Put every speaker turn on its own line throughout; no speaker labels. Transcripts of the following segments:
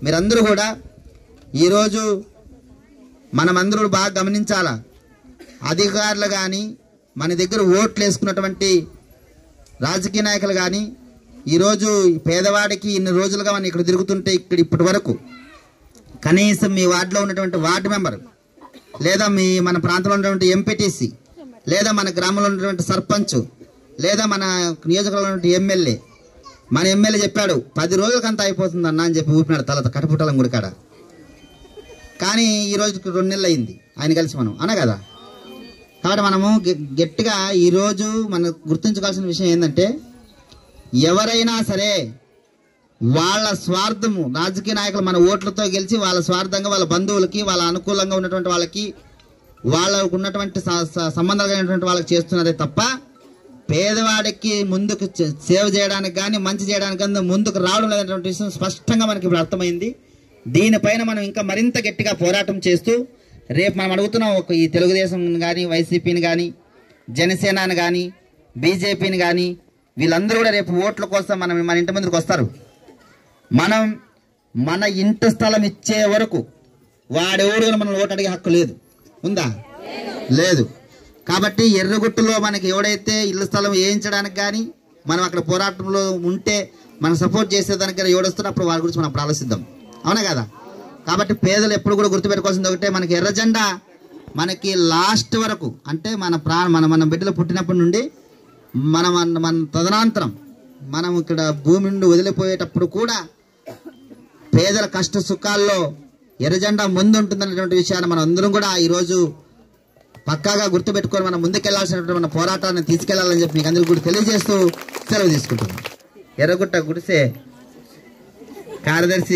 మీరందరూ కూడా ఈరోజు మనమందరూ బాగా గమనించాలా అధికారులు కానీ మన దగ్గర ఓట్లు వేసుకున్నటువంటి రాజకీయ నాయకులు కానీ ఈరోజు ఈ పేదవాడికి ఇన్ని రోజులుగా మనం ఇక్కడ తిరుగుతుంటే ఇక్కడ ఇప్పటి వరకు కనీసం మీ వార్డులో ఉన్నటువంటి వార్డు మెంబర్ లేదా మీ మన ప్రాంతంలో ఉన్నటువంటి ఎంపీటీసీ లేదా మన గ్రామంలో ఉన్నటువంటి సర్పంచ్ లేదా మన నియోజకవర్గంలో ఉన్నటువంటి ఎమ్మెల్యే మన ఎమ్మెల్యే చెప్పాడు పది రోజులకంతా అయిపోతుంది అన్న అని చెప్పి ఊపినాడు తల కటపుటలం గుడికాడ కానీ ఈ రోజు రెండు నెలలు అయింది ఆయన కలిసి మనం అన కదా కాబట్టి మనము గె- గట్టిగా ఈరోజు మనం గుర్తుంచుకోవాల్సిన విషయం ఏంటంటే ఎవరైనా సరే వాళ్ళ స్వార్థము రాజకీయ నాయకులు మన ఓట్లతో గెలిచి వాళ్ళ స్వార్థంగా వాళ్ళ బంధువులకి వాళ్ళ అనుకూలంగా ఉన్నటువంటి వాళ్ళకి వాళ్ళకు ఉన్నటువంటి స- స- సంబంధాలు కలిగినటువంటి వాళ్ళకి చేస్తున్నారే తప్ప పేదవాడికి ముందుకు చే- సేవ చేయడానికి కానీ మంచి చేయడానికి కానీ ముందుకు రావడం లేదనేటువంటి విషయం స్పష్టంగా మనకి ఇప్పుడు అర్థమైంది దీనిపైన మనం ఇంకా మరింత గట్టిగా పోరాటం చేస్తూ రేపు మనం అడుగుతున్నాం ఒక ఈ తెలుగుదేశం కానీ వైసీపీని కానీ జనసేనని కానీ బీజేపీని కానీ వీళ్ళందరూ కూడా రేపు ఓట్ల కోసం మనం మన ఇంటి ముందుకు వస్తారు మనం మన ఇంటి స్థలం ఇచ్చే వరకు వాడెవడు కూడా మనం ఓటు అడిగే హక్కు లేదు ఉందా లేదు కాబట్టి ఎర్రగుట్టులో మనకి ఎవడైతే ఇల్లు స్థలం వేయించడానికి కానీ మనం అక్కడ పోరాటంలో ఉంటే మనం సపోర్ట్ చేసేదానికి కానీ ఎవడొస్తారో అప్పుడు వారి గురించి మనం అప్పుడు ఆలోచిద్దాం అవునా కదా కాబట్టి పేదలు ఎప్పుడు కూడా గుర్తుపెట్టుకోవాల్సింది ఒకటే మనకి ఎర్ర జెండా మనకి లాస్ట్ వరకు అంటే మన ప్రాణ మన మన బిడ్డలు పుట్టినప్పటి నుండి మన మన మన తదనంతరం మనం ఇక్కడ భూమి నుండి వదిలిపోయేటప్పుడు కూడా పేదల కష్ట సుఖాల్లో ఎర్రజెండా ముందు ఉంటుందనేటువంటి విషయాన్ని మనం అందరం కూడా ఈరోజు పక్కాగా గుర్తుపెట్టుకొని మనం ముందుకెళ్లాల్సినటువంటి మన పోరాటాన్ని తీసుకెళ్లాలని చెప్పి మీకు అందరికీ కూడా తెలియజేస్తూ సెలవు తీసుకుంటున్నాం ఎర్రగుట్ట గుడిసే కార్యదర్శి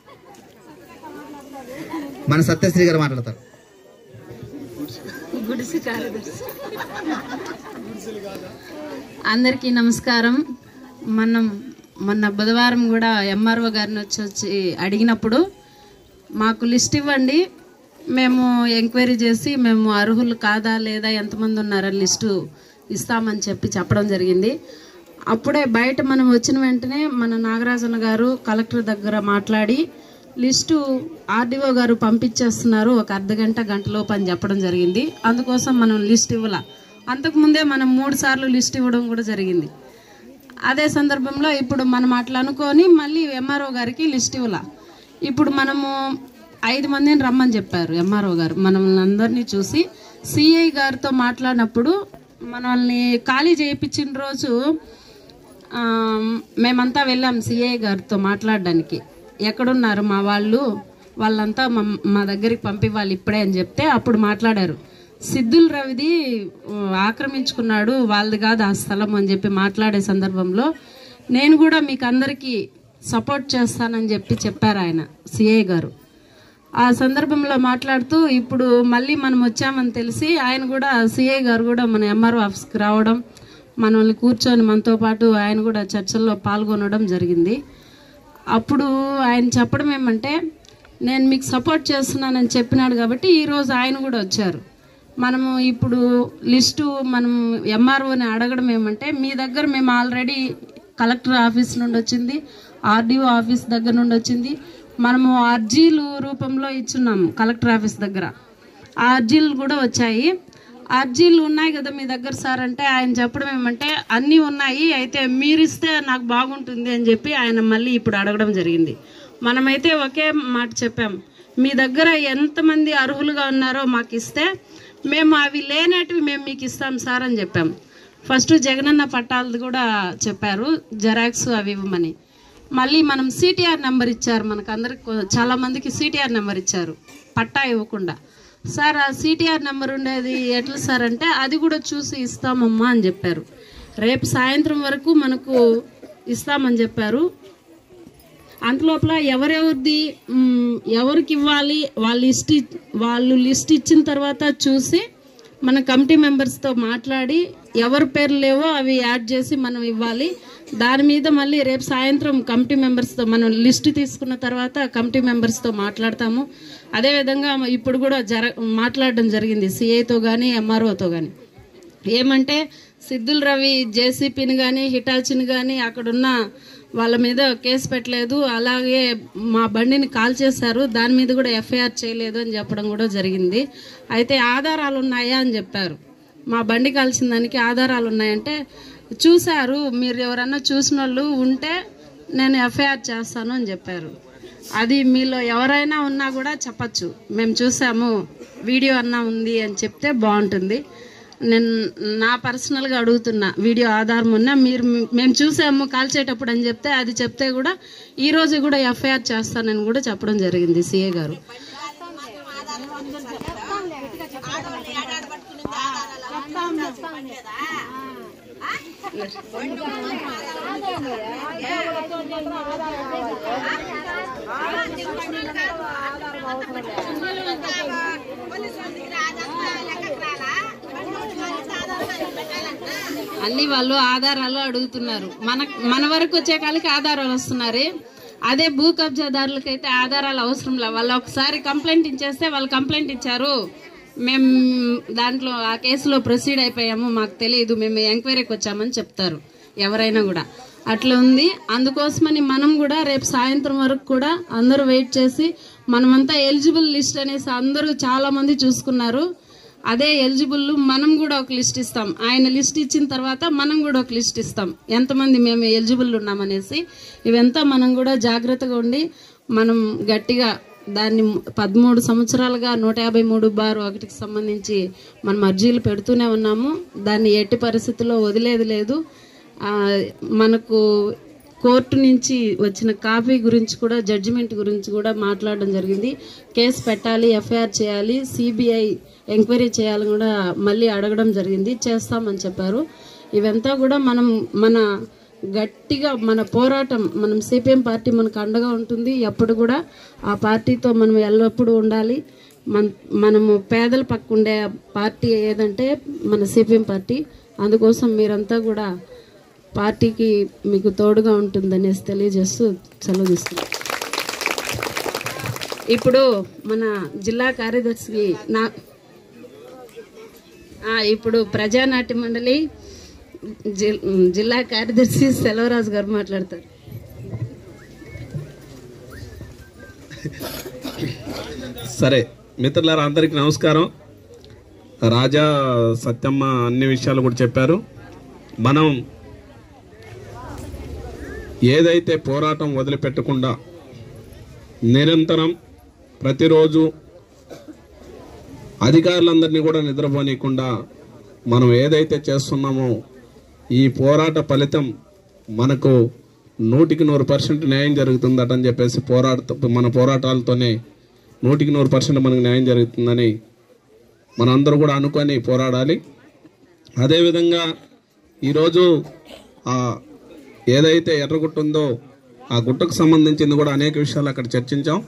మన సత్యశ్రీ గారు మాట్లాడతారు
గుడిసి కార్యదర్శి అందరికీ నమస్కారం మనం మొన్న బుధవారం కూడా ఎంఆర్ఓ గారిని వచ్చి వచ్చి అడిగినప్పుడు మాకు లిస్ట్ ఇవ్వండి మేము ఎంక్వైరీ చేసి మేము అర్హులు కాదా లేదా ఎంతమంది ఉన్నారని లిస్టు ఇస్తామని చెప్పి చెప్పడం జరిగింది అప్పుడే బయట మనం వచ్చిన వెంటనే మన నాగరాజన్న గారు కలెక్టర్ దగ్గర మాట్లాడి లిస్టు ఆర్డీఓ గారు పంపించేస్తున్నారు ఒక అర్ధ గంట గంటలోపు అని చెప్పడం జరిగింది అందుకోసం మనం లిస్ట్ ఇవ్వాల అంతకుముందే మనం మూడు సార్లు లిస్ట్ ఇవ్వడం కూడా జరిగింది అదే సందర్భంలో ఇప్పుడు మనం అట్లా అనుకొని మళ్ళీ ఎంఆర్ఓ గారికి లిస్ట్ ఇవ్వాల ఇప్పుడు మనము ఐదు మందిని రమ్మని చెప్పారు ఎంఆర్ఓ గారు మనల్ని అందరినీ చూసి సిఐ గారితో మాట్లాడినప్పుడు మనల్ని ఖాళీ చేయించిన రోజు ఆ, మేమంతా వెళ్ళాం సిఐ గారితో మాట్లాడడానికి ఎక్కడున్నారు మా వాళ్ళు వాళ్ళంతా మా మా దగ్గరికి పంపివ్వాలి ఇప్పుడే అని చెప్తే అప్పుడు మాట్లాడారు సిద్ధుల్ రవిది ఆ, ఆక్రమించుకున్నాడు వాళ్ళది కాదు ఆ స్థలం అని చెప్పి మాట్లాడే సందర్భంలో నేను కూడా మీకు అందరికీ సపోర్ట్ చేస్తానని చెప్పి చెప్పారు ఆయన సిఐ గారు ఆ సందర్భంలో మాట్లాడుతూ ఇప్పుడు మళ్ళీ మనం వచ్చామని తెలిసి ఆయన కూడా సిఐ గారు కూడా మన ఎంఆర్ఓ ఆఫీస్కి రావడం మనల్ని కూర్చొని మనతో పాటు ఆయన కూడా చర్చల్లో పాల్గొనడం జరిగింది అప్పుడు ఆయన చెప్పడం ఏమంటే నేను మీకు సపోర్ట్ చేస్తున్నానని చెప్పినాడు కాబట్టి ఈరోజు ఆయన కూడా వచ్చారు మనము ఇప్పుడు లిస్టు మనం ఎంఆర్ఓని అడగడం ఏమంటే మీ దగ్గర మేము ఆల్రెడీ కలెక్టర్ ఆఫీస్ నుండి వచ్చింది ఆర్డీఓ ఆఫీస్ దగ్గర నుండి వచ్చింది మనము అర్జీలు రూపంలో ఇచ్చున్నాము కలెక్టర్ ఆఫీస్ దగ్గర ఆ అర్జీలు కూడా వచ్చాయి ఆ అర్జీలు ఉన్నాయి కదా మీ దగ్గర సార్ అంటే ఆయన చెప్పడం ఏమంటే అన్నీ ఉన్నాయి అయితే మీరు ఇస్తే నాకు బాగుంటుంది అని చెప్పి ఆయన మళ్ళీ ఇప్పుడు అడగడం జరిగింది మనమైతే ఒకే మాట చెప్పాం మీ దగ్గర ఎంతమంది అర్హులుగా ఉన్నారో మాకు ఇస్తే మేము అవి లేనటివి మేము మీకు ఇస్తాం సార్ అని చెప్పాం ఫస్ట్ జగనన్న పట్టాలది కూడా చెప్పారు జెరాక్స్ అవి ఇవ్వమని మళ్ళీ మనం సిటిఆర్ నెంబర్ ఇచ్చారు మనకు అందరికి కొ- చాలా మందికి సిటిఆర్ నెంబర్ ఇచ్చారు పట్టా ఇవ్వకుండా సార్ ఆ సిటిఆర్ నెంబర్ ఉండేది ఎట్లా సార్ అంటే అది కూడా చూసి ఇస్తామమ్మా అని చెప్పారు రేపు సాయంత్రం వరకు మనకు ఇస్తామని చెప్పారు అంతలోపల ఎవరెవరిది మ్, ఎవరికి ఇవ్వాలి వాళ్ళ లిస్ట్ ఇ- వాళ్ళు లిస్ట్ ఇచ్చిన తర్వాత చూసి మన కమిటీ మెంబర్స్తో మాట్లాడి ఎవరి పేర్లు లేవో అవి యాడ్ చేసి మనం ఇవ్వాలి దాని మీద మళ్ళీ రేపు సాయంత్రం కమిటీ మెంబర్స్తో మనం లిస్ట్ తీసుకున్న తర్వాత కమిటీ మెంబర్స్తో మాట్లాడతాము అదేవిధంగా ఇప్పుడు కూడా జర మాట్లాడడం జరిగింది సిఐతో కానీ ఎంఆర్ఓతో కానీ ఏమంటే సిద్ధుల్ రవి జేసీపీని కానీ హిటాచిని కానీ అక్కడున్న వాళ్ళ మీద కేసు పెట్టలేదు అలాగే మా బండిని కాల్ చేశారు దాని మీద కూడా ఎఫ్ఐఆర్ చేయలేదు అని చెప్పడం కూడా జరిగింది అయితే ఆధారాలు ఉన్నాయా అని చెప్పారు మా బండి కాల్చిన దానికి ఆధారాలు ఉన్నాయంటే చూశారు మీరు ఎవరన్నా చూసిన వాళ్ళు ఉంటే నేను ఎఫ్ఐఆర్ చేస్తాను అని చెప్పారు అది మీలో ఎవరైనా ఉన్నా కూడా చెప్పచ్చు మేము చూసాము వీడియో అన్నా ఉంది అని చెప్తే బాగుంటుంది నేను నా పర్సనల్గా అడుగుతున్నా వీడియో ఆధారం ఉన్నా మీరు మేము చూసాము కాల్చేటప్పుడు అని చెప్తే అది చెప్తే కూడా ఈ రోజు కూడా ఎఫ్ఐఆర్ చేస్తానని కూడా చెప్పడం జరిగింది సిఏ గారు అన్ని వాళ్ళు ఆధారాలు అడుగుతున్నారు మన మన వరకు వచ్చే కాలకి ఆధారాలు వస్తున్నారు అదే భూ కబ్జాదారులకైతే ఆధారాలు అవసరం లే వాళ్ళు ఒకసారి కంప్లైంట్ ఇచ్చేస్తే వాళ్ళు కంప్లైంట్ ఇచ్చారు మేము దాంట్లో ఆ కేసులో ప్రొసీడ్ అయిపోయాము మాకు తెలియదు మేము ఎంక్వైరీకి వచ్చామని చెప్తారు ఎవరైనా కూడా అట్లా ఉంది అందుకోసమని మనం కూడా రేపు సాయంత్రం వరకు కూడా అందరూ వెయిట్ చేసి మనమంతా ఎలిజిబుల్ లిస్ట్ అనేసి అందరూ చాలా మంది చూసుకున్నారు అదే ఎలిజిబుల్ మనం కూడా ఒక లిస్ట్ ఇస్తాం ఆయన లిస్ట్ ఇచ్చిన తర్వాత మనం కూడా ఒక లిస్ట్ ఇస్తాం ఎంతమంది మేము ఎలిజిబుల్ ఉన్నామనేసి ఇవంతా మనం కూడా జాగ్రత్తగా ఉండి మనం గట్టిగా దాన్ని పదమూడు సంవత్సరాలుగా నూట యాభై మూడు బార్ ఒకటికి సంబంధించి మనం అర్జీలు పెడుతూనే ఉన్నాము దాన్ని ఎట్టి పరిస్థితుల్లో వదిలేది లేదు ఆ, మనకు కోర్టు నుంచి వచ్చిన కాపీ గురించి కూడా జడ్జిమెంట్ గురించి కూడా మాట్లాడడం జరిగింది కేసు పెట్టాలి ఎఫ్ఐఆర్ చేయాలి సిబిఐ ఎంక్వైరీ చేయాలని కూడా మళ్ళీ అడగడం జరిగింది చేస్తామని చెప్పారు ఇవంతా కూడా మనం మన గట్టిగా మన పోరాటం మనం సిపిఎం పార్టీ మనకు అండగా ఉంటుంది ఎప్పుడు కూడా ఆ పార్టీతో మనం ఎల్లప్పుడూ ఉండాలి మన మనము పేదల పక్క ఉండే పార్టీ ఏదంటే మన సిపిఎం పార్టీ అందుకోసం మీరంతా కూడా పార్టీకి మీకు తోడుగా ఉంటుందనేసి తెలియజేస్తూ సెలవు తీసుకున్నాం ఇప్పుడు మన జిల్లా కార్యదర్శి నా ఆ, ఇప్పుడు ప్రజానాట్య మండలి జి- జిల్లా కార్యదర్శి సెలవరాజు గారు మాట్లాడతారు
సరే మిత్రులారా అందరికీ నమస్కారం రాజా సత్యమ్మ అన్ని విషయాలు కూడా చెప్పారు మనం ఏదైతే పోరాటం వదిలిపెట్టకుండా నిరంతరం ప్రతిరోజు అధికారులందరినీ కూడా నిద్రపోనీయకుండా మనం ఏదైతే చేస్తున్నామో ఈ పోరాట ఫలితం మనకు నూటికి నూరు పర్సెంట్ న్యాయం జరుగుతుందటని చెప్పేసి పోరాట మన పోరాటాలతోనే నూటికి నూరు పర్సెంట్ మనకు న్యాయం జరుగుతుందని మనందరూ కూడా అనుకొని పోరాడాలి అదేవిధంగా ఈరోజు ఆ ఏదైతే ఎర్రగుట్ట ఉందో ఆ గుట్టకు సంబంధించింది కూడా అనేక విషయాలు అక్కడ చర్చించాం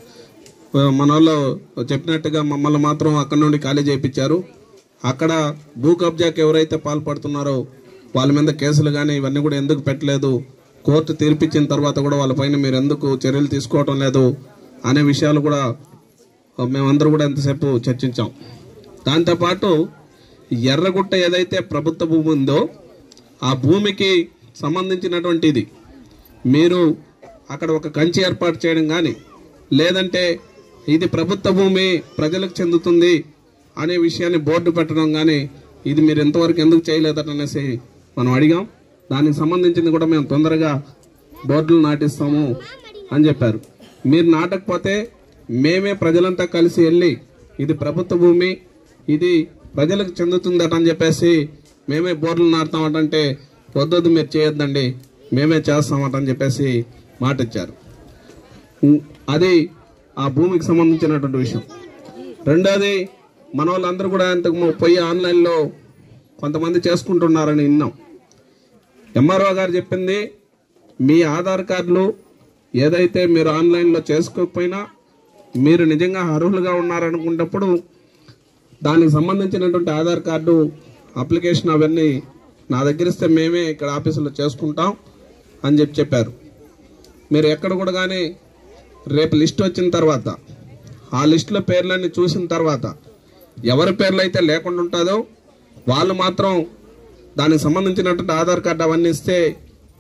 మన వాళ్ళు చెప్పినట్టుగా మమ్మల్ని మాత్రం అక్కడ నుండి ఖాళీ చేయించారు అక్కడ భూ కబ్జాకి ఎవరైతే పాల్పడుతున్నారో వాళ్ళ మీద కేసులు కానీ ఇవన్నీ కూడా ఎందుకు పెట్టలేదు కోర్టు తీర్పిచ్చిన తర్వాత కూడా వాళ్ళపైన మీరు ఎందుకు చర్యలు తీసుకోవటం లేదు అనే విషయాలు కూడా మేమందరూ కూడా ఎంతసేపు చర్చించాం దాంతోపాటు ఎర్రగుట్ట ఏదైతే ప్రభుత్వ భూమి ఉందో ఆ భూమికి సంబంధించినటువంటిది మీరు అక్కడ ఒక కంచి ఏర్పాటు చేయడం కానీ లేదంటే ఇది ప్రభుత్వ భూమి ప్రజలకు చెందుతుంది అనే విషయాన్ని బోర్డు పెట్టడం కానీ ఇది మీరు ఎంతవరకు ఎందుకు చేయలేదట అనేసి మనం అడిగాం దానికి సంబంధించింది కూడా మేము తొందరగా బోర్డులు నాటిస్తాము అని చెప్పారు మీరు నాటకపోతే మేమే ప్రజలంతా కలిసి వెళ్ళి ఇది ప్రభుత్వ భూమి ఇది ప్రజలకు చెందుతుందట అని చెప్పేసి మేమే బోర్డులు నాటుతామటంటే వద్దొద్దు మీరు చేయొద్దండి మేమే చేస్తామట అని చెప్పేసి మాట ఇచ్చారు ఉ- అది ఆ భూమికి సంబంధించినటువంటి విషయం రెండోది మన వాళ్ళందరూ కూడా ఇంతకు ము- పోయి ఆన్లైన్లో కొంతమంది చేసుకుంటున్నారని విన్నాం ఎంఆర్ఓ గారు చెప్పింది మీ ఆధార్ కార్డులు ఏదైతే మీరు ఆన్లైన్లో చేసుకోకపోయినా మీరు నిజంగా అర్హులుగా ఉన్నారనుకున్నప్పుడు దానికి సంబంధించినటువంటి ఆధార్ కార్డు అప్లికేషన్ అవన్నీ నా దగ్గర ఇస్తే మేమే ఇక్కడ ఆఫీసులో చేసుకుంటాం అని చెప్పి చెప్పారు మీరు ఎక్కడ కూడా కానీ రేపు లిస్ట్ వచ్చిన తర్వాత ఆ లిస్టులో పేర్లన్నీ చూసిన తర్వాత ఎవరి పేర్లు అయితే లేకుండా ఉంటుందో వాళ్ళు మాత్రం దానికి సంబంధించినటువంటి ఆధార్ కార్డు అవన్నీ ఇస్తే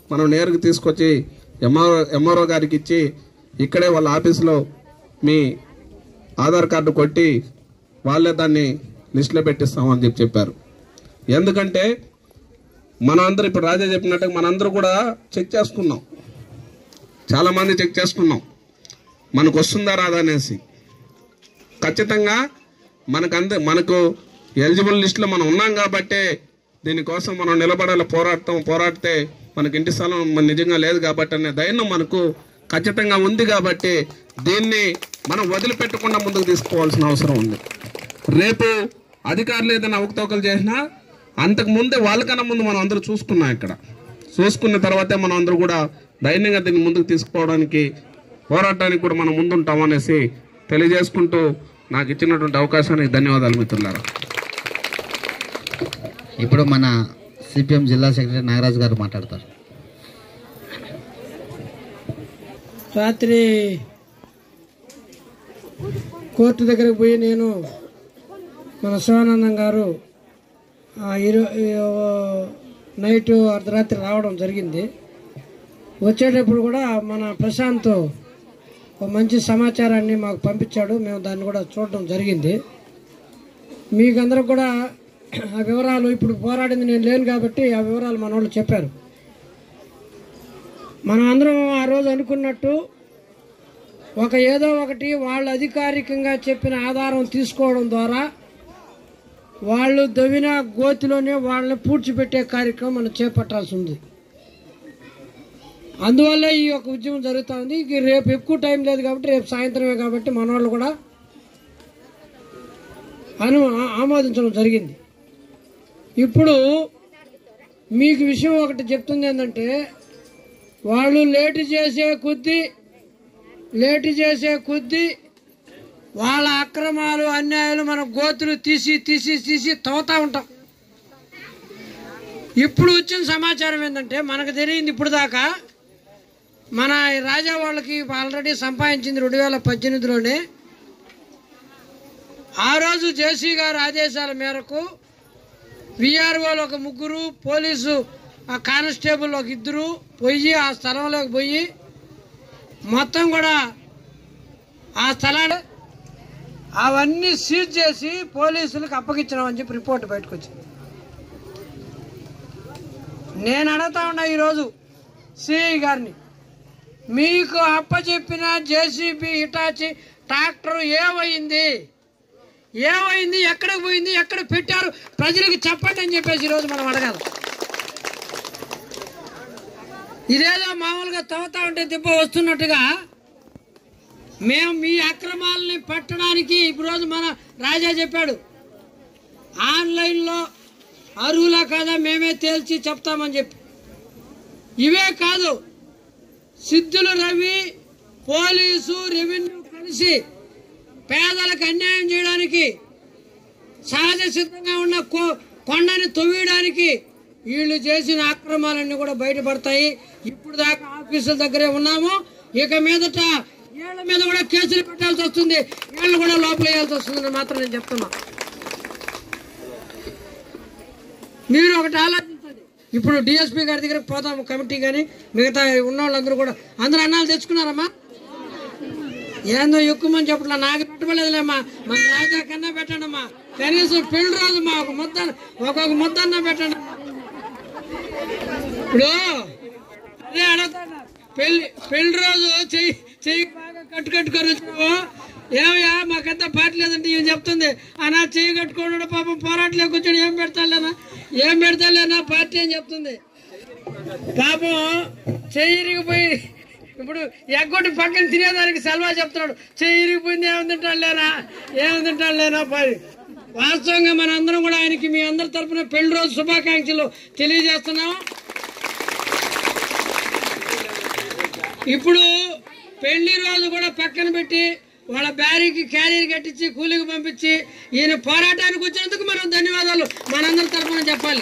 మనం నేరుగా తీసుకొచ్చి ఎంఆర్ఓ ఎంఆర్ఓ గారికి ఇచ్చి ఇక్కడే వాళ్ళ ఆఫీసులో మీ ఆధార్ కార్డు కొట్టి వాళ్ళే దాన్ని లిస్టులో పెట్టిస్తామని చెప్పి చెప్పారు ఎందుకంటే మనం అందరూ ఇప్పుడు రాజా చెప్పినట్టుగా మనందరూ కూడా చెక్ చేసుకున్నాం చాలామంది చెక్ చేసుకున్నాం మనకు వస్తుందా రాదా అనేసి ఖచ్చితంగా మనకు అంద మనకు ఎలిజిబుల్ లిస్టులో మనం ఉన్నాం కాబట్టే దీనికోసం మనం నిలబడాలి పోరాడతాం పోరాడితే మనకి ఇంటి స్థలం మన నిజంగా లేదు కాబట్టి అనే ధైర్యం మనకు ఖచ్చితంగా ఉంది కాబట్టి దీన్ని మనం వదిలిపెట్టకుండా ముందుకు తీసుకోవాల్సిన అవసరం ఉంది రేపు అధికారులు ఏదైనా అవకతవకలు చేసినా అంతకు ముందే వాళ్ళకన్నా ముందు మనం అందరూ చూసుకున్నాం ఇక్కడ చూసుకున్న తర్వాతే మనం అందరూ కూడా ధైర్యంగా దీన్ని ముందుకు తీసుకుపోవడానికి పోరాటానికి కూడా మనం ముందుంటాం అనేసి తెలియజేసుకుంటూ నాకు ఇచ్చినటువంటి అవకాశానికి ధన్యవాదాలు మిత్రులారా
ఇప్పుడు మన సిపిఎం జిల్లా సెక్రటరీ నాగరాజు గారు మాట్లాడతారు
రాత్రి కోర్టు దగ్గరకు పోయి నేను మన శివానందం గారు ఆ ఇరు ఈ- నైట్ అర్ధరాత్రి రావడం జరిగింది వచ్చేటప్పుడు కూడా మన ప్రశాంత్ ఒక మంచి సమాచారాన్ని మాకు పంపించాడు మేము దాన్ని కూడా చూడడం జరిగింది మీకందరూ కూడా ఆ వివరాలు ఇప్పుడు పోరాడింది నేను లేను కాబట్టి ఆ వివరాలు మన వాళ్ళు చెప్పారు మనం అందరం ఆ రోజు అనుకున్నట్టు ఒక ఏదో ఒకటి వాళ్ళు అధికారికంగా చెప్పిన ఆధారం తీసుకోవడం ద్వారా వాళ్ళు దవ్విన గోతిలోనే వాళ్ళని పూడ్చిపెట్టే కార్యక్రమం మనం చేపట్టాల్సి ఉంది అందువల్ల ఈ యొక్క ఉద్యమం జరుగుతూ ఉంది ఇక రేపు ఎక్కువ టైం లేదు కాబట్టి రేపు సాయంత్రమే కాబట్టి మన వాళ్ళు కూడా అను ఆ- ఆమోదించడం జరిగింది ఇప్పుడు మీకు విషయం ఒకటి చెప్తుంది ఏంటంటే వాళ్ళు లేటు చేసే కొద్దీ లేటు చేసే కొద్దీ వాళ్ళ అక్రమాలు అన్యాయాలు మన గోతులు తీసి తీసి తీసి తవ్వుతా ఉంటాం ఇప్పుడు వచ్చిన సమాచారం ఏంటంటే మనకు తెలియంది ఇప్పుడు దాకా మన ఈ రాజా వాళ్ళకి ఆల్రెడీ సంపాదించింది రెండు వేల పద్దెనిమిదిలోనే ఆ రోజు జేసీ గారి ఆదేశాల మేరకు విఆర్ఓలు ఒక ముగ్గురు పోలీసు ఆ కానిస్టేబుల్ ఒక ఇద్దరు పోయి ఆ స్థలంలోకి పోయి మొత్తం కూడా ఆ స్థలాన్ని అవన్నీ సీజ్ చేసి పోలీసులకు అప్పగించినామని చెప్పి రిపోర్ట్ బయటకు వచ్చింది నేను అడుగుతా ఉన్నా ఈరోజు సిఐ గారిని మీకు అప్పచెప్పిన జేసీబీ ఇటాచి ట్రాక్టర్ ఏమైంది ఏమైంది ఎక్కడికి పోయింది ఎక్కడ పెట్టారు ప్రజలకు చెప్పండి అని చెప్పేసి ఈరోజు మనం అడగాలి ఇదేదో మామూలుగా తవ్వుతా ఉంటే దెబ్బ వస్తున్నట్టుగా మేము మీ అక్రమాలని పట్టడానికి ఇప్పుడు రోజు మన రాజా చెప్పాడు ఆన్లైన్లో అర్హులా కాదా మేమే తేల్చి చెప్తామని చెప్పి ఇవే కాదు సిద్ధులు రవి పోలీసు రెవెన్యూ కలిసి పేదలకు అన్యాయం చేయడానికి సహజ సిద్ధంగా ఉన్న కొ- కొండని తవ్వేయడానికి వీళ్ళు చేసిన అక్రమాలన్నీ కూడా బయటపడతాయి ఇప్పుడు దాకా ఆఫీసుల దగ్గరే ఉన్నాము ఇక మీదట వీళ్ళ మీద కూడా కేసులు పెట్టాల్సి వస్తుంది వీళ్ళు కూడా లోపల వేయాల్సి వస్తుందని మాత్రం నేను చెప్తున్నా మీరు ఒకటి ఆలోచించండి ఇప్పుడు డిఎస్పీ గారి దగ్గరకు పోదాము కమిటీ కానీ మిగతా ఉన్న వాళ్ళందరూ కూడా అందరూ అన్నాలు తెచ్చుకున్నారమ్మా ఏందో ఎక్కువమని చెప్పట్లా నాకు పెట్టలేదులేమ్మా మన రాజా కన్నా పెట్టండమ్మా కనీసం పెళ్లి రోజు మా ఒక ముద్ద ఒక్కొక్క ముద్దన్న పెట్టండి ఇప్పుడు అదే అడుగుతాను పెళ్లి పెళ్లి రోజు చెయ్యి చెయ్యి బాగా కట్టు కట్టుకొని వచ్చినావు ఏమయ్యా మాకంతా పార్టీ లేదంటే ఏం చెప్తుంది అనా చెయ్యి కట్టుకోడు పాపం పోరాటలే కూర్చొని ఏం పెడతాలేనా ఏం పెడతాలేనా పార్టీ అని చెప్తుంది పాపం చెయ్యి ఇరిగిపోయి ఇప్పుడు ఎగ్గొట్టి పక్కన తినేదానికి సెలవా చెప్తున్నాడు చెయ్యి ఇరిగిపోయింది ఏమి తింటాడు లేనా ఏమి తింటాడు లేనా పని వాస్తవంగా మన అందరం కూడా ఆయనకి మీ అందరి తరపున పెళ్లి రోజు శుభాకాంక్షలు తెలియజేస్తున్నాం ఇప్పుడు పెళ్లి రోజు కూడా పక్కన పెట్టి వాళ్ళ బ్యారీకి క్యారియర్ కట్టించి కూలికి పంపించి ఈయన పోరాటానికి వచ్చినందుకు మనం ధన్యవాదాలు మనందరి తరఫున చెప్పాలి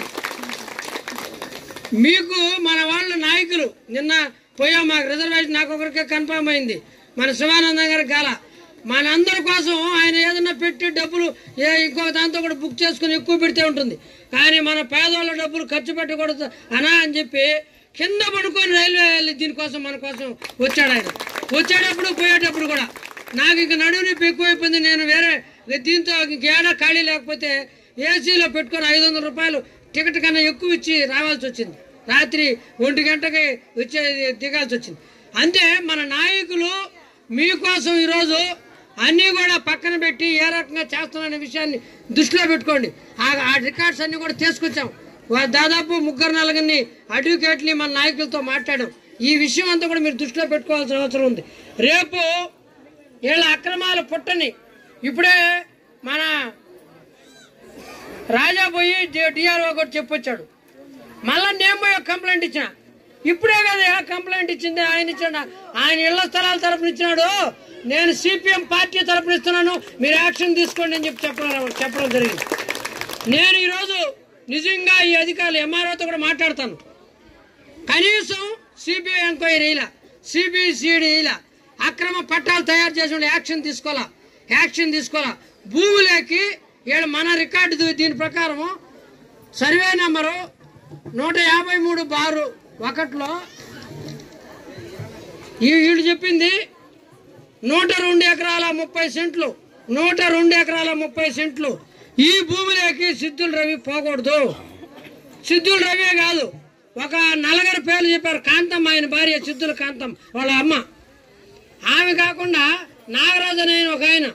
మీకు మన వాళ్ళ నాయకులు నిన్న పోయాం మాకు రిజర్వేషన్ నాకు ఒకరికే కన్ఫర్మ్ అయింది మన శివానందం గారి కాల మనందరి కోసం ఆయన ఏదైనా పెట్టి డబ్బులు ఏ ఇంకొక దాంతో కూడా బుక్ చేసుకుని ఎక్కువ పెడితే ఉంటుంది కానీ మన పేదవాళ్ళ డబ్బులు ఖర్చు పెట్టకూడదు అనా అని చెప్పి కింద పడుకొని రైల్వే వెళ్ళి దీనికోసం మన కోసం వచ్చాడు ఆయన వచ్చేటప్పుడు పోయేటప్పుడు కూడా నాకు ఇంక నడువు నొప్పి ఎక్కువైపోయింది నేను వేరే దీంతో ఇంకేడా ఖాళీ లేకపోతే ఏసీలో పెట్టుకొని ఐదు వందల రూపాయలు టికెట్ కన్నా ఎక్కువ ఇచ్చి రావాల్సి వచ్చింది రాత్రి ఒంటి గంటకి వచ్చే దిగాల్సి వచ్చింది అంతే మన నాయకులు మీకోసం ఈరోజు అన్నీ కూడా పక్కన పెట్టి ఏ రకంగా చేస్తున్నారనే విషయాన్ని దృష్టిలో పెట్టుకోండి ఆ ఆ రికార్డ్స్ అన్ని కూడా తీసుకొచ్చాం వా- దాదాపు ముగ్గురు నలుగురిని అడ్వకేట్ని మన నాయకులతో మాట్లాడాం ఈ విషయం అంతా కూడా మీరు దృష్టిలో పెట్టుకోవాల్సిన అవసరం ఉంది రేపు వీళ్ళ అక్రమాల పుట్టని ఇప్పుడే మన రాజా పోయి డిఆర్ఓ కూడా చెప్పొచ్చాడు మళ్ళా నేను పోయి ఒక కంప్లైంట్ ఇచ్చిన ఇప్పుడే కదా ఆ కంప్లైంట్ ఇచ్చింది ఆయన ఇచ్చాడు ఆయన ఇళ్ల స్థలాల తరపున ఇచ్చినాడు నేను సిపిఎం పార్టీ తరపున ఇస్తున్నాను మీరు యాక్షన్ తీసుకోండి అని చెప్పి చెప్పడం చెప్పడం జరిగింది నేను ఈరోజు నిజంగా ఈ అధికారులు ఎంఆర్ఓతో కూడా మాట్లాడతాను కనీసం సిబిఐ ఎంక్వైరీ ఇలా సిబిసిడి ఇలా అక్రమ పట్టాలు తయారు చేసిన వాళ్ళు యాక్షన్ తీసుకోవాలా యాక్షన్ తీసుకోవాలా భూములేకి వీళ్ళు మన రికార్డు దీ- దీని ప్రకారము సర్వే నెంబరు నూట యాభై మూడు బారు ఒకటిలో ఈ వీళ్ళు చెప్పింది నూట రెండు ఎకరాల ముప్పై సెంట్లు నూట రెండు ఎకరాల ముప్పై సెంట్లు ఈ భూమిలోకి సిద్ధుల రవి పోకూడదు సిద్ధుల రవి కాదు ఒక నలుగురు పేర్లు చెప్పారు కాంతం ఆయన భార్య సిద్ధుల కాంతం వాళ్ళ అమ్మ ఆమె కాకుండా నాగరాజు అనే ఒక ఆయన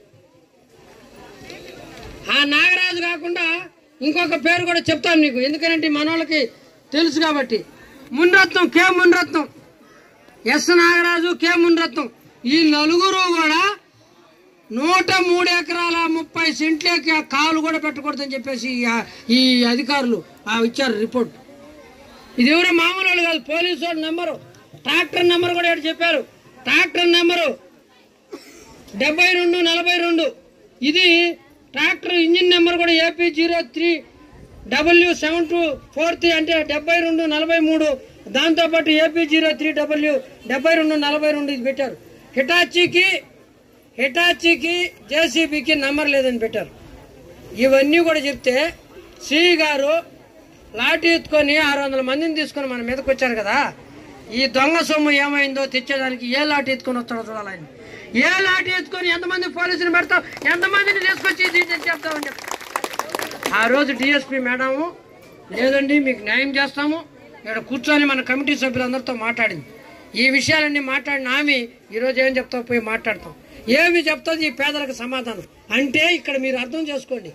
ఆ నాగరాజు కాకుండా ఇంకొక పేరు కూడా చెప్తాను నీకు ఎందుకంటే మనోళ్ళకి తెలుసు కాబట్టి Munirathnam K Munirathnam S Nagaraju K Munirathnam ఈ నలుగురు కూడా నూట మూడు ఎకరాల ముప్పై సెంట్లకి ఆ కాలు కూడా పెట్టకూడదని చెప్పేసి ఈ- ఈ అధికారులు ఆ ఇచ్చారు రిపోర్ట్ ఇది ఎవరో మామూలు వాళ్ళు కాదు పోలీసు వాడి నెంబరు ట్రాక్టర్ నెంబర్ కూడా ఇక్కడ చెప్పారు ట్రాక్టర్ నెంబరు డెబ్బై రెండు నలభై రెండు ఇది ట్రాక్టర్ ఇంజిన్ నెంబర్ కూడా AP zero three W seven two four three అంటే డెబ్బై రెండు నలభై మూడు దాంతోపాటు ఏపీ జీరో త్రీ డబ్ల్యూ డెబ్బై రెండు నలభై రెండు ఇది పెట్టారు హిటాచీకి హిటాచీకి జేసీబీకి నంబర్ లేదని పెట్టారు ఇవన్నీ కూడా చెప్తే సిఈ గారు లాఠీ ఎత్తుకొని ఆరు వందల మందిని తీసుకొని మన మీదకి వచ్చారు కదా ఈ దొంగ సొమ్ము ఏమైందో తెచ్చేదానికి ఏ లాఠీ ఎత్తుకొని వస్తాడో చూడాలి ఆయన ఏ లాఠీ ఎత్తుకొని ఎంతమంది పోలీసులు పెడతావు ఎంతమందిని తీసుకొచ్చి ఇది ఇది చెప్తామని చెప్పి ఆ రోజు డిఎస్పీ మేడము లేదండి మీకు న్యాయం చేస్తాము ఇక్కడ కూర్చొని మన కమిటీ సభ్యులందరితో మాట్లాడింది ఈ విషయాలన్నీ మాట్లాడిన ఆమె ఈరోజు ఏం చెప్తావు పోయి మాట్లాడతాం ఏమి చెప్తుంది ఈ పేదలకు సమాధానం అంటే ఇక్కడ మీరు అర్థం చేసుకోండి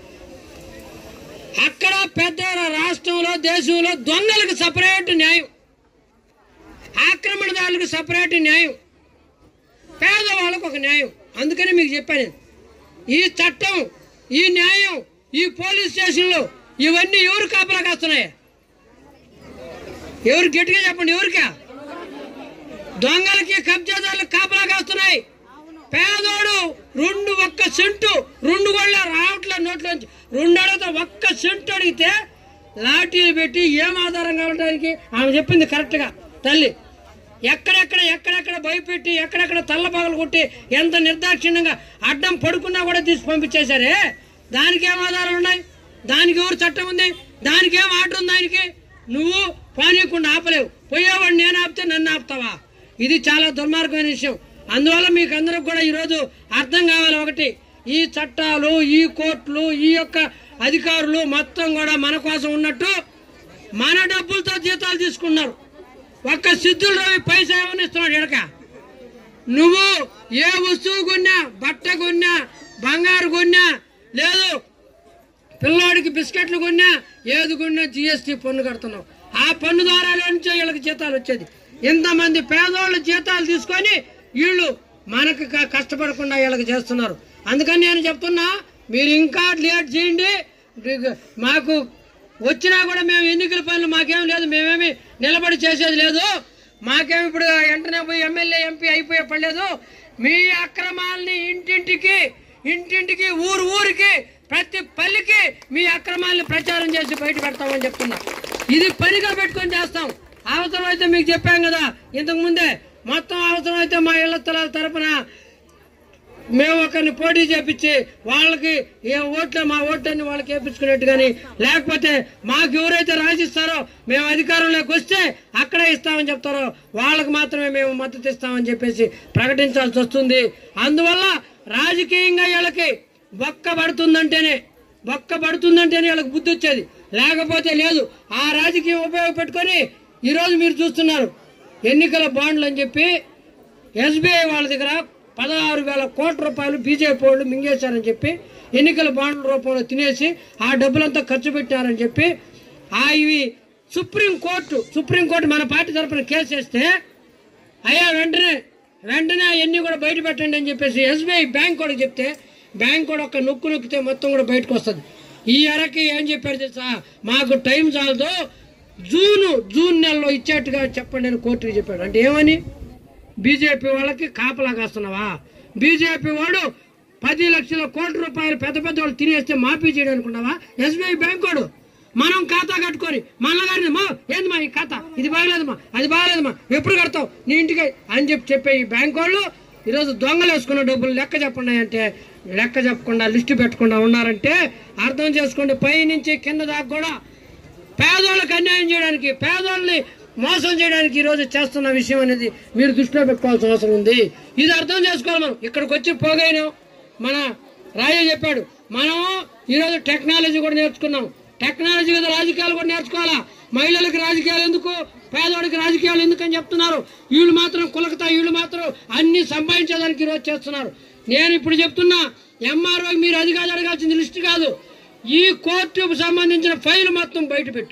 అక్కడ పెద్ద రాష్ట్రంలో దేశంలో దొంగలకు సపరేట్ న్యాయం ఆక్రమణదారులకు సపరేట్ న్యాయం పేదవాళ్ళకు ఒక న్యాయం అందుకని మీకు చెప్పాను నేను. ఈ చట్టం ఈ న్యాయం ఈ పోలీస్ స్టేషన్లు ఇవన్నీ ఎవరు కాపలా కాస్తున్నాయి ఎవరు గట్టిగా చెప్పండి ఎవరికా దొంగలకి కబ్జాదారులకు కాపలా కాస్తున్నాయి పేదోడు రెండు ఒక్క సెంటు రెండు గొళ్ళ రావట్లే నోట్లోంచి రెండు అడిగితే ఒక్క సెంటు అడిగితే లాఠీలు పెట్టి ఏం ఆధారంగా ఉండడానికి ఆమె చెప్పింది కరెక్ట్గా తల్లి ఎక్కడెక్కడ ఎక్కడెక్కడ భయపెట్టి ఎక్కడెక్కడ తల్లపగలు కొట్టి ఎంత నిర్దాక్షిణ్యంగా అడ్డం పడుకున్నా కూడా తీసి పంపించేశారే దానికి ఏం ఆధారాలు ఉన్నాయి దానికి ఎవరు చట్టం ఉంది దానికి ఏం ఆర్డర్ ఉంది ఆయనకి నువ్వు పోనీయకుండా ఆపలేవు పోయేవాడు నేను ఆపితే నన్ను ఆపుతావా ఇది చాలా దుర్మార్గమైన విషయం అందువల్ల మీకు అందరికి కూడా ఈరోజు అర్థం కావాలి ఒకటి ఈ చట్టాలు ఈ కోర్టులు ఈ యొక్క అధికారులు మొత్తం కూడా మన కోసం ఉన్నట్టు మన డబ్బులతో జీతాలు తీసుకున్నారు ఒక్క సిద్ధులు రవి పైసా ఏమని ఇస్తున్నాడు ఎడక నువ్వు ఏ వస్తువు కొన్నా బట్ట కొన్నా బంగారు కొన్నా లేదు పిల్లోడికి బిస్కెట్లు కొన్నా ఏది కొన్నా జిఎస్టీ పన్ను కడుతున్నావు ఆ పన్ను ద్వారా నుంచే వీళ్ళకి జీతాలు వచ్చేది ఇంతమంది పేదోళ్ళు జీతాలు తీసుకొని వీళ్ళు మనకు క- కష్టపడకుండా వీళ్ళకి చేస్తున్నారు అందుకని నేను చెప్తున్నా మీరు ఇంకా లేట్ చేయండి డి- మాకు వచ్చినా కూడా మేము ఎన్నికల పనులు మాకేం లేదు మేమేమి నిలబడి చేసేది లేదు మాకేం ఇప్పుడు వెంటనే పోయి ఎమ్మెల్యే ఎంపీ అయిపోయే పడలేదు మీ అక్రమాలని ఇంటింటికి ఇంటింటికి ఊరు ఊరికి ప్రతి పల్లికి మీ అక్రమాలని ప్రచారం చేసి బయట పెడతామని చెప్తున్నా ఇది పనిగా పెట్టుకొని చేస్తాం అవసరం అయితే మీకు చెప్పాం కదా ఇంతకు ముందే మొత్తం అవసరం అయితే మా ఇళ్ల స్థలాల తరపున మేము ఒకరిని పోటీ చేపించి వాళ్ళకి ఏ ఓట్లు మా ఓట్లన్నీ వాళ్ళకి వేపించుకున్నట్టు కానీ లేకపోతే మాకు ఎవరైతే రాసిస్తారో మేము అధికారంలోకి వస్తే అక్కడే ఇస్తామని చెప్తారో వాళ్ళకి మాత్రమే మేము మద్దతు ఇస్తామని చెప్పేసి ప్రకటించాల్సి వస్తుంది అందువల్ల రాజకీయంగా వీళ్ళకి బొక్క పడుతుందంటేనే బొక్క పడుతుందంటేనే వీళ్ళకి బుద్ధి వచ్చేది లేకపోతే లేదు ఆ రాజకీయం ఉపయోగపెట్టుకొని ఈరోజు మీరు చూస్తున్నారు ఎన్నికల బాండ్లు అని చెప్పి ఎస్బీఐ వాళ్ళ దగ్గర పదహారు వేల కోట్ల రూపాయలు బీజేపీ వాళ్ళు మింగేశారని చెప్పి ఎన్నికల బాండ్ల రూపంలో తినేసి ఆ డబ్బులంతా ఖర్చు పెట్టారని చెప్పి ఆ ఇవి సుప్రీంకోర్టు సుప్రీంకోర్టు మన పార్టీ తరఫున కేసు వేస్తే అయ్యా వెంటనే వెంటనే అవన్నీ కూడా బయట పెట్టండి అని చెప్పేసి ఎస్బీఐ బ్యాంక్ కూడా చెప్తే బ్యాంక్ కూడా ఒక నొక్కు నొక్కితే మొత్తం కూడా బయటకు వస్తుంది ఈ ఎరకి ఏం చెప్పారు తెలుసా మాకు టైం చాలదు జూన్ జూన్ నెలలో ఇచ్చేట్టుగా చెప్పండి అని కోర్టుకి చెప్పాడు అంటే ఏమని బీజేపీ వాళ్ళకి కాపలా కాస్తున్నావా బీజేపీ వాడు పది లక్షల కోట్ల రూపాయలు పెద్ద పెద్ద వాళ్ళు తినేస్తే మాఫీ చేయడం అనుకున్నావా ఎస్బీఐ బ్యాంక్ వాడు మనం ఖాతా కట్టుకొని మళ్ళా గారిని మా ఏంది మా ఈ ఖాతా ఇది బాగలేదమ్మా అది బాగలేదమ్మా ఎప్పుడు కడతావు నీ ఇంటికి అని చెప్పి చెప్పే ఈ బ్యాంక్ వాళ్ళు ఈరోజు దొంగలు వేసుకున్న డబ్బులు లెక్క చెప్పండి అంటే లెక్క చెప్పకుండా లిస్టు పెట్టకుండా ఉన్నారంటే అర్థం చేసుకోండి పై నుంచి కింద దాకా కూడా పేదోళ్ళకి అన్యాయం చేయడానికి పేదోళ్ళని మోసం చేయడానికి ఈరోజు చేస్తున్న విషయం అనేది మీరు దృష్టిలో పెట్టుకోవాల్సిన అవసరం ఉంది ఇది అర్థం చేసుకోవాలి మనం ఇక్కడికి వచ్చి పోగైనాం మన రాజు చెప్పాడు మనం ఈరోజు టెక్నాలజీ కూడా నేర్చుకున్నాం టెక్నాలజీ మీద రాజకీయాలు కూడా నేర్చుకోవాలా మహిళలకు రాజకీయాలు ఎందుకు పేదవాడికి రాజకీయాలు ఎందుకు అని చెప్తున్నారు వీళ్ళు మాత్రం కులకతా వీళ్ళు మాత్రం అన్ని సంపాదించేదానికి ఈరోజు చేస్తున్నారు నేను ఇప్పుడు చెప్తున్నా ఎంఆర్ఓ మీరు అది కాదు అడగాల్సింది లిస్ట్ కాదు ఈ కోర్టుకు సంబంధించిన ఫైల్ మొత్తం బయట పెట్టు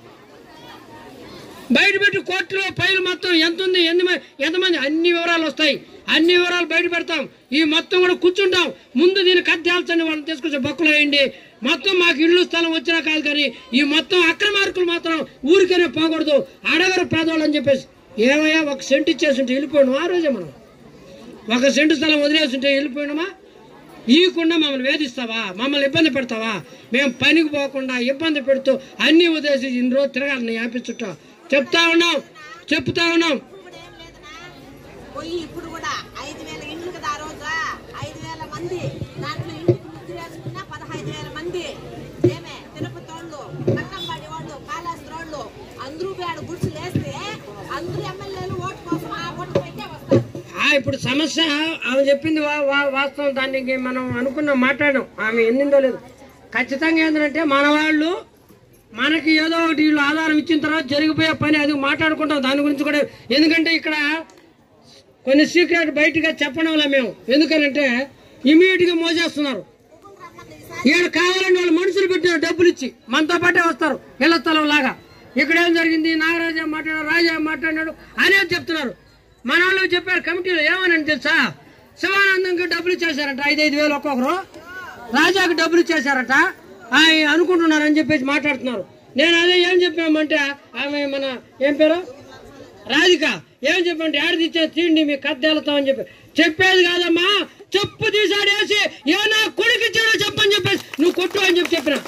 బయట పెట్టి కోర్టులో ఫైల్ మొత్తం ఎంత ఉంది ఎన్ని మ- ఎంతమంది అన్ని వివరాలు వస్తాయి అన్ని వివరాలు బయట పెడతాం ఈ మొత్తం కూడా కూర్చుంటాం ముందు దీన్ని కట్టేల్చండి వాళ్ళని తీసుకొచ్చి బొక్కలు వేయండి మొత్తం మాకు ఇల్లు స్థలం వచ్చినా కాదు కానీ ఈ మొత్తం అక్రమార్కులు మాత్రం ఊరికనే పోకూడదు అడగరు పేదవాళ్ళు అని చెప్పేసి ఏమయ్యా ఒక సెంట్ ఇచ్చేసి ఉంటే వెళ్ళిపోయాడు ఆ రోజే మనం ఒక సెంటు స్థలం వదిలేసి ఉంటే వెళ్ళిపోయినామా ఈకుండా మమ్మల్ని వేధిస్తావా మమ్మల్ని ఇబ్బంది పెడతావా మేము పనికి పోకుండా ఇబ్బంది పెడుతూ అన్ని వదిలేసి ఇన్ని రోజు తిరగాలని యాపించుట చెప్తా ఉన్నాం చెప్తా ఉన్నాం
ఇప్పుడేం లేదనా పోయి ఇప్పుడు కూడా ఐదు వేల ఇండ్లు కదా ఆ రోజు ఐదు వేల మంది దాంట్లో ఇంటికి ముద్ర వేసుకున్న పదహైదు వేల మంది ఏమే తిరుపతి వాళ్ళు కక్కంబాడి వాళ్ళు కాళాస్త్రి వాళ్ళు అందరూ పోయి ఆడ గుడిసెలు వేస్తే అందరూ ఎమ్మెల్యేలు ఓటు కోసం ఆ ఓటు పెట్టే వస్తారు
ఆ, ఇప్పుడు సమస్య ఆమె చెప్పింది వా- వా- వాస్తవం దానికి మనం అనుకున్నాం మాట్లాడాం ఆమె ఎన్నిందో లేదు ఖచ్చితంగా ఏంటంటే మన వాళ్ళు మనకి ఏదో ఒకటి వీళ్ళు ఆధారం ఇచ్చిన తర్వాత జరిగిపోయే పని అది మాట్లాడుకుంటాం దాని గురించి కూడా ఎందుకంటే ఇక్కడ కొన్ని సీక్రెట్ బయటగా చెప్పడం వల్ల మేము ఎందుకనంటే ఇమీడియట్ గా మోసేస్తున్నారు ఈడ కావాలని వాళ్ళు మనుషులు పెట్టిన డబ్బులు ఇచ్చి మనతో పాటే వస్తారు ఇళ్ల స్థలం లాగా ఇక్కడ ఏం జరిగింది నాగరాజా మాట్లాడాడు రాజా మాట్లాడినాడు అనేది చెప్తున్నారు మన వాళ్ళు చెప్పారు కమిటీలో ఏమని తెలుసా శివానందంకి డబ్బులు ఇచ్చేసారట ఐదు ఐదు వేలు ఒక్కొక్కరు రాజాకి డబ్బులు ఇచ్చేసారట ఆయన అనుకుంటున్నారని చెప్పేసి మాట్లాడుతున్నారు నేను అదే ఏం చెప్పామంటే ఆమె మన ఏం పేరు రాధిక ఏం చెప్పంటే ఆడ తెచ్చే తీండి మీ కద్దెళ్తామని చెప్పి చెప్పేది కాదమ్మా చెప్పు తీసాడేసి ఏ నా కొడుకు ఇచ్చాడో చెప్పని చెప్పేసి నువ్వు కొట్టు అని చెప్పి చెప్పిన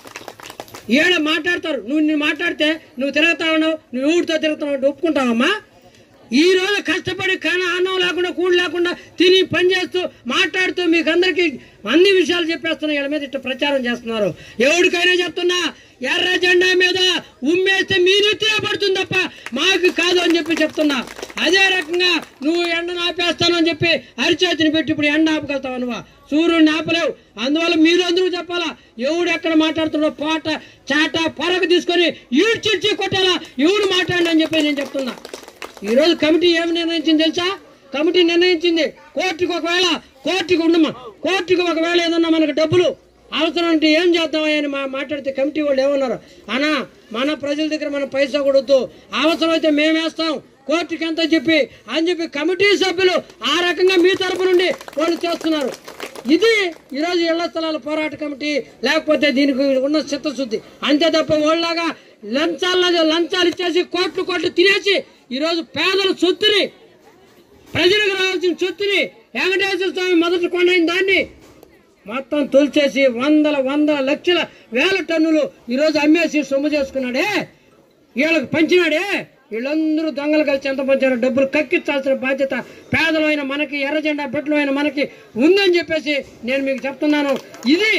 ఏడ మాట్లాడతారు నువ్వు నేను మాట్లాడితే నువ్వు తిరుగుతా ఉన్నావు నువ్వు ఊరితో తిరుగుతున్నావు అంటే ఒప్పుకుంటావమ్మా ఈ రోజు కష్టపడి కన అన్నం లేకుండా కూడు లేకుండా తిని పని చేస్తూ మాట్లాడుతూ మీకు అందరికి అన్ని విషయాలు చెప్పేస్తున్నా వీళ్ళ మీద ఇట్లా ప్రచారం చేస్తున్నారు ఎవరికైనా చెప్తున్నా ఎర్ర జెండా మీద ఉమ్మేస్తే మీ నెత్తిన పడుతుంది తప్ప మాకు కాదు అని చెప్పి చెప్తున్నా అదే రకంగా నువ్వు ఎండను ఆపేస్తాను అని చెప్పి అరిచేతిని పెట్టి ఇప్పుడు ఎండ ఆపగలుగుతావు నువ్వు సూర్యుడిని ఆపలేవు అందువల్ల మీరు అందరూ చెప్పాలా ఎవడు ఎక్కడ మాట్లాడుతున్నాడో పోట చాట పొరకు తీసుకొని ఈడ్చిడ్చి కొట్టాలా ఎవడు మాట్లాడండి అని చెప్పి నేను చెప్తున్నా ఈ రోజు కమిటీ ఏమి నిర్ణయించింది తెలుసా కమిటీ నిర్ణయించింది కోర్టుకు ఒకవేళ కోర్టుకు ఉండమా కోర్టుకు ఒకవేళ ఏదన్నా మనకు డబ్బులు అవసరం అంటే ఏం చేద్దామని అని మా మాట్లాడితే కమిటీ వాళ్ళు ఏమన్నారు అనా మన ప్రజల దగ్గర మనం పైసా కొడుతూ అవసరమైతే మేమేస్తాం కోర్టుకి ఎంత చెప్పి అని చెప్పి కమిటీ సభ్యులు ఆ రకంగా మీ తరపు నుండి వాళ్ళు చేస్తున్నారు ఇది ఈరోజు ఇళ్ల స్థలాల పోరాట కమిటీ లేకపోతే దీనికి ఉన్న చిత్తశుద్ధి అంతే తప్ప వాళ్ళలాగా లంచాల లంచాలు ఇచ్చేసి కోట్లు కోట్లు తినేసి ఈరోజు పేదల సొత్తుని ప్రజలకు రావాల్సిన సొత్తుని వెంకటేశ్వర స్వామి మొదటి కొండైన దాన్ని మొత్తం తొలిచేసి వందల వందల లక్షల వేల టన్నులు ఈరోజు అమ్మేసి సొమ్ము చేసుకున్నాడే వీళ్ళకి పంచినాడే వీళ్ళందరూ దొంగలు కలిసి ఎంత పంచారో డబ్బులు కక్కించాల్సిన బాధ్యత పేదలైన మనకి ఎర్ర జెండా బిడ్డలైన మనకి ఉందని చెప్పేసి నేను మీకు చెప్తున్నాను ఇది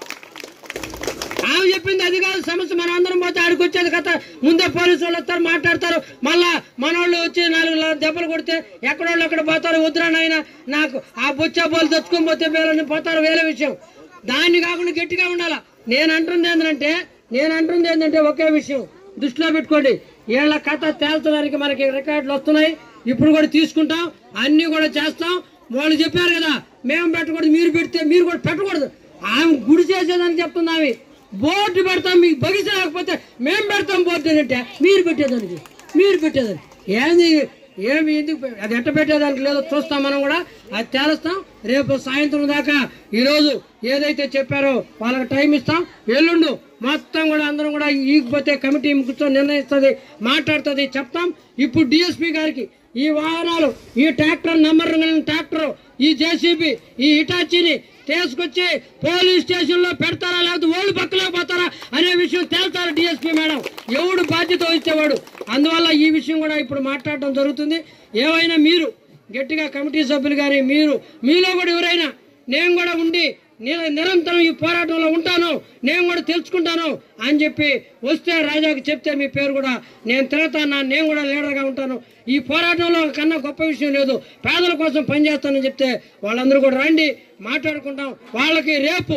ఆమె చెప్పింది అది కాదు సమస్య మనం అందరం పోతే ఆడికి వచ్చేది కథ ముందే పోలీసు వాళ్ళు వస్తారు మాట్లాడతారు మళ్ళా మనోళ్ళు వచ్చి నాలుగు లా- దెబ్బలు కొడితే ఎక్కడోళ్ళు అక్కడ పోతారు వద్దురా నాయన నాకు ఆ బొచ్చా బోలు తెచ్చుకొని పోతే వేలని పోతారు వేరే విషయం దాన్ని కాకుండా గట్టిగా ఉండాలా నేను అంటుంది ఏంటంటే నేను అంటుంది ఏంటంటే ఒకే విషయం దృష్టిలో పెట్టుకోండి వీళ్ళ కథ తేల్చడానికి మనకి రికార్డులు వస్తున్నాయి ఇప్పుడు కూడా తీసుకుంటాం అన్ని కూడా చేస్తాం వాళ్ళు చెప్పారు కదా మేము పెట్టకూడదు మీరు పెడితే మీరు కూడా పెట్టకూడదు ఆమె గుడి చేసేదని చెప్తుంది ఆమె బోర్డు పెడతాం మీకు బగిస లేకపోతే మేము పెడతాం బోర్డు అంటే మీరు పెట్టేదానికి మీరు పెట్టేదానికి ఏంది ఏమి ఎందుకు పె- అది ఎట్ట పెట్టేదానికి లేదో చూస్తాం మనం కూడా అది తేలుస్తాం రేపు సాయంత్రం దాకా ఈరోజు ఏదైతే చెప్పారో వాళ్ళకి టైం ఇస్తాం ఎల్లుండు మొత్తం కూడా అందరం కూడా ఈగిపోతే కమిటీ కూర్చొని నిర్ణయిస్తుంది మాట్లాడుతుంది చెప్తాం ఇప్పుడు డిఎస్పీ గారికి ఈ వాహనాలు ఈ ట్రాక్టర్ నంబర్ ట్రాక్టర్ ఈ జేసీబీ ఈ ఇటాచీని తీసుకొచ్చి పోలీస్ స్టేషన్ లో పెడతారా లేకపోతే ఓళ్ళు పక్కలో పోతారా అనే విషయం తేల్తారు డిఎస్పీ మేడం ఎవడు బాధ్యత వహించేవాడు అందువల్ల ఈ విషయం కూడా ఇప్పుడు మాట్లాడటం జరుగుతుంది ఏమైనా మీరు గట్టిగా కమిటీ సభ్యులు కానీ మీరు మీలో కూడా ఎవరైనా నేను కూడా ఉండి నిర- నిరంతరం ఈ పోరాటంలో ఉంటాను నేను కూడా తెలుసుకుంటాను అని చెప్పి వస్తే రాజాకి చెప్తే మీ పేరు కూడా నేను తిరుగుతాను నేను కూడా లీడర్గా ఉంటాను ఈ పోరాటంలో కన్నా గొప్ప విషయం లేదు పేదల కోసం పనిచేస్తానని చెప్తే వాళ్ళందరూ కూడా రండి మాట్లాడుకుంటాం వాళ్ళకి రేపు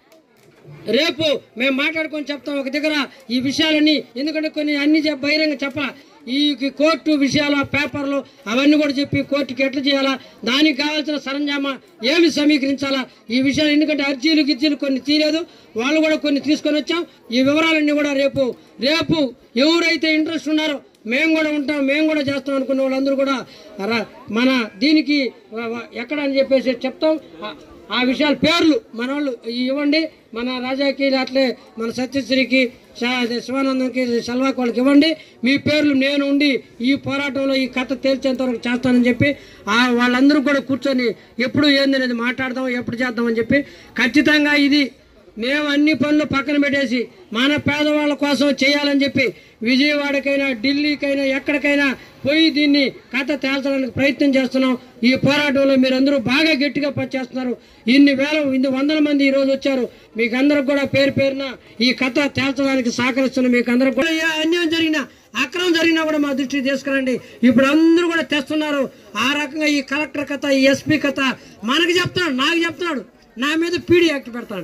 రేపు మేము మాట్లాడుకొని చెప్తాం ఒక దగ్గర ఈ విషయాలన్నీ ఎందుకంటే కొన్ని అన్ని చెప్- బహిరంగ చెప్పాలా ఈ కోర్టు విషయాలు ఆ పేపర్లు అవన్నీ కూడా చెప్పి కోర్టుకి ఎట్లా చేయాలా దానికి కావాల్సిన సరంజామా ఏమి సమీకరించాలా ఈ విషయాలు ఎందుకంటే అర్జీలు గిర్జీలు కొన్ని తీయలేదు వాళ్ళు కూడా కొన్ని తీసుకొని వచ్చాం ఈ వివరాలన్నీ కూడా రేపు రేపు ఎవరైతే ఇంట్రెస్ట్ ఉన్నారో మేము కూడా ఉంటాం మేము కూడా చేస్తాం అనుకున్న వాళ్ళందరూ కూడా ర- మన దీనికి వ- వ- ఎక్కడ అని చెప్పేసి చెప్తాం ఆ- ఆ విషయాల పేర్లు మన వాళ్ళు ఇవ్వండి మన రాజాకి అట్లే మన సత్యశ్రీకి శా- అదే శివానందంకి సల్వాకి వాళ్ళకి ఇవ్వండి మీ పేర్లు నేను ఉండి ఈ పోరాటంలో ఈ కథ తేల్చేంత వరకు చేస్తానని చెప్పి ఆ వాళ్ళందరూ కూడా కూర్చొని ఎప్పుడు ఏందనేది మాట్లాడదాం ఎప్పుడు చేద్దామని చెప్పి ఖచ్చితంగా ఇది మేము అన్ని పనులు పక్కన పెట్టేసి మన పేదవాళ్ళ కోసం చేయాలని చెప్పి విజయవాడకైనా ఢిల్లీకైనా ఎక్కడికైనా పోయి దీన్ని కథ తేల్చడానికి ప్రయత్నం చేస్తున్నాం ఈ పోరాటంలో మీరందరూ బాగా గట్టిగా పనిచేస్తున్నారు ఇన్ని వేల ఇన్ని వందల మంది ఈ రోజు వచ్చారు మీకు అందరికి కూడా పేరు పేరున ఈ కథ తేల్చడానికి సహకరిస్తున్న మీకు అందరికి కూడా ఏ అన్యాయం జరిగినా అక్రమం జరిగినా కూడా మా దృష్టికి తీసుకురండి ఇప్పుడు అందరూ కూడా తెస్తున్నారు ఆ రకంగా ఈ కలెక్టర్ కథ ఈ ఎస్పీ కథ మనకి చెప్తున్నాడు నాకు చెప్తున్నాడు నా మీద పీడీ యాక్ట్ పెడతాడు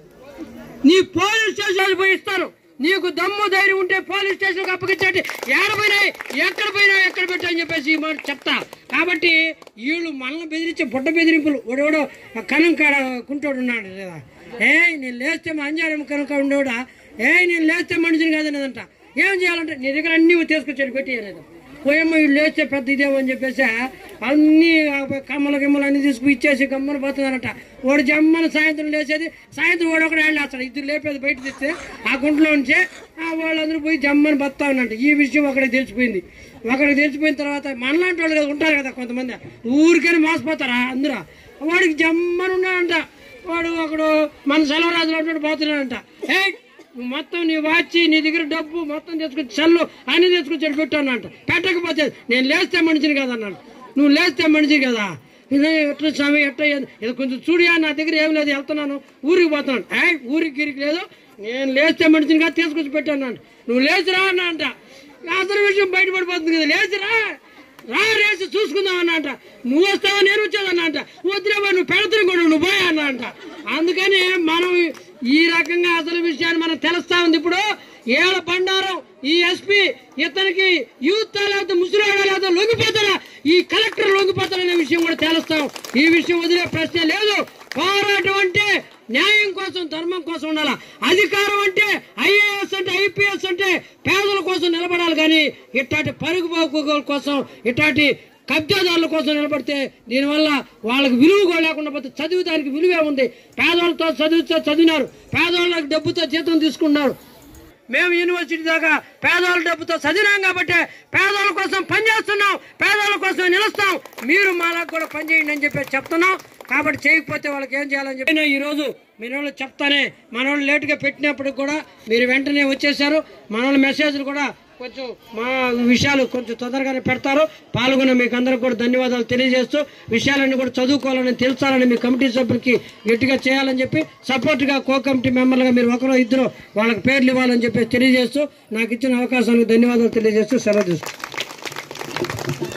నీ పోలీస్ స్టేషన్ పోయి ఇస్తాను నీకు దమ్ము ధైర్యం ఉంటే పోలీస్ స్టేషన్ అప్పగించండి ఏడ పోయినాయి ఎక్కడ పోయినా ఎక్కడ పెట్టా అని చెప్పేసి ఈ మాట చెప్తా కాబట్టి వీళ్ళు మనల్ని బెదిరించే బుడ్డ బెదిరింపులు ఒకడెవడో కనం కాడ కుంటోడు ఉన్నాడు కదా ఏ నేను లేస్తే మా అంజారం కనుక ఉండేవాడా ఏ నేను లేస్తే మనిషిని కాదనేదంట ఏం చేయాలంటే నీ దగ్గర అన్ని తీసుకొచ్చాడు పెట్టి అనేది పోయమ్మ వీళ్ళు లేస్తే పెద్ద ఇదేమో అని చెప్పేసి అన్ని ఆ కమ్మల గిమ్మలు అన్ని తీసుకుని ఇచ్చేసి గమ్మన పోతున్నారట వాడు జమ్మని సాయంత్రం లేచేది సాయంత్రం వాడు ఒకడు వెళ్ళేస్తాడు ఇద్దరు లేపేది బయట తెస్తే ఆ గుంటలో ఉంచి ఆ వాళ్ళందరూ పోయి జమ్మని బతా ఉన్నట్టు ఈ విషయం ఒకడికి తెలిసిపోయింది ఒకడికి తెలిసిపోయిన తర్వాత మనలాంటి వాళ్ళు కదా ఉంటారు కదా కొంతమంది ఊరికైనా మోసపోతారా అందరూ వాడికి జమ్మని ఉన్నాడంట వాడు ఒకడు మన సెలవరాజులు అంటాడు పోతున్నాడంట ఏ నువ్వు మొత్తం నీ వాచి నీ దగ్గర డబ్బు మొత్తం తెచ్చుకొచ్చి చల్లు అన్ని తెచ్చుకొచ్చి పెట్టాను అంట పెట్టకపోతే నేను లేస్తే మనిషిని కదా అన్నాడు నువ్వు లేస్తే మనిషి కదా ఇది ఎట్లా స్వామి ఎట్లా ఏం- ఇది కొంచెం చూడియా నా దగ్గర ఏం లేదు వెళ్తున్నాను ఊరికి పోతున్నాను ఏ ఊరికి గిరికి లేదు నేను లేస్తే మనిషిని కదా తీసుకొచ్చి పెట్టాను అంట నువ్వు లేచిరా అన్న అంట అసలు విషయం బయటపడిపోతుంది కదా లేచిరా రా రేసి చూసుకుందాం అన్నట నువ్వు వస్తావా నేను వచ్చేదన్నట వద్దులేవా నువ్వు పెడతాను కూడా నువ్వు పోయా అన్నట అందుకని మనం ఈ రకంగా అసలు విషయాన్ని మనం తెలుస్తా ఉంది ఇప్పుడు ఏళ్ళ బండారం ఈ ఎస్పీ ఇతనికి యూత్ లేకపోతే ముసలివాడా లేకపోతే లొంగిపోతారా ఈ కలెక్టర్ లొంగిపోతారనే విషయం కూడా తెలుస్తాం ఈ విషయం వదిలే ప్రశ్నే లేదు పోరాటం అంటే న్యాయం కోసం ధర్మం కోసం ఉండాలి అధికారం అంటే ఐఏఎస్ అంటే ఐపీఎస్ అంటే పేదల కోసం నిలబడాలి కానీ ఇట్లాంటి పరుగు పోకుల కోసం ఇట్లాంటి కబ్జాదారుల కోసం నిలబడితే దీనివల్ల వాళ్ళకి విలువ కూడా లేకుండా పోతే చదివేదానికి విలువే ఉంది పేదవాళ్ళతో చదివితే చదివినారు పేదవాళ్ళకి డబ్బుతో జీతం తీసుకున్నారు మేము యూనివర్సిటీ దాకా పేదవాళ్ళ డబ్బుతో చదివినాం కాబట్టి పేదవాళ్ళ కోసం పనిచేస్తున్నాం పేదవాళ్ళ కోసం నిలుస్తాం మీరు మాలకు కూడా పనిచేయండి అని చెప్పి చెప్తున్నాం కాబట్టి చేయకపోతే వాళ్ళకి ఏం చేయాలని చెప్పి ఈ రోజు మీరు వాళ్ళు చెప్తానే మన వాళ్ళు లేటుగా పెట్టినప్పుడు కూడా మీరు వెంటనే వచ్చేసారు మన వాళ్ళ మెసేజ్లు కూడా కొంచెం మా విషయాలు కొంచెం తొందరగానే పెడతారు పాల్గొన్న మీకు అందరికి కూడా ధన్యవాదాలు తెలియజేస్తూ విషయాలన్నీ కూడా చదువుకోవాలని తెలుసాలని మీ కమిటీ సభ్యులకి గట్టిగా చేయాలని చెప్పి సపోర్ట్గా కో కమిటీ మెంబర్లుగా మీరు ఒకరో ఇద్దరు వాళ్ళకి పేర్లు ఇవ్వాలని చెప్పి తెలియజేస్తూ నాకు ఇచ్చిన అవకాశానికి ధన్యవాదాలు తెలియజేస్తూ సెలవు తీసుకుంటాను